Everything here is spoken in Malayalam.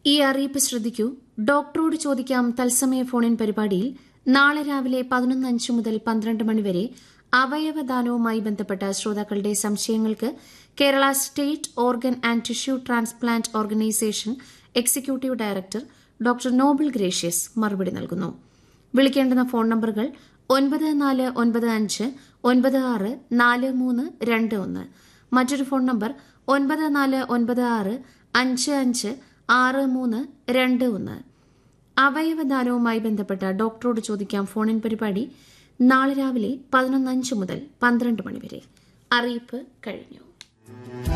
ഈ അറിയിപ്പ് ശ്രദ്ധിക്കൂ ഡോക്ടറോട് ചോദിക്കാം തത്സമയ ഫോണിൻ പരിപാടിയിൽ നാളെ രാവിലെ പതിനൊന്ന് അഞ്ച് മുതൽ പന്ത്രണ്ട് മണിവരെ അവയവദാനവുമായി ബന്ധപ്പെട്ട ശ്രോതാക്കളുടെ സംശയങ്ങൾക്ക് Kerala state organ and tissue transplant organisation executive director doctor Noble Gracious മറുപടി നൽകുന്നു വിളിക്കേണ്ടുന്ന ഫോൺ നമ്പറുകൾ ഒൻപത് നാല് ഒൻപത് അഞ്ച് ഒൻപത് ആറ് നാല് മൂന്ന് രണ്ട് ഒന്ന് മറ്റൊരു ഫോൺ നമ്പർ ഒൻപത് നാല് ഒൻപത് ആറ് അഞ്ച് അഞ്ച് ആറ് മൂന്ന് രണ്ട് ഒന്ന് അവയവദാനവുമായി ബന്ധപ്പെട്ട ഡോക്ടറോട് ചോദിക്കാം ഫോണിൻ പരിപാടി നാളെ രാവിലെ പതിനൊന്ന് അഞ്ച് മുതൽ പന്ത്രണ്ട് മണിവരെ അറിയിപ്പ് കഴിഞ്ഞു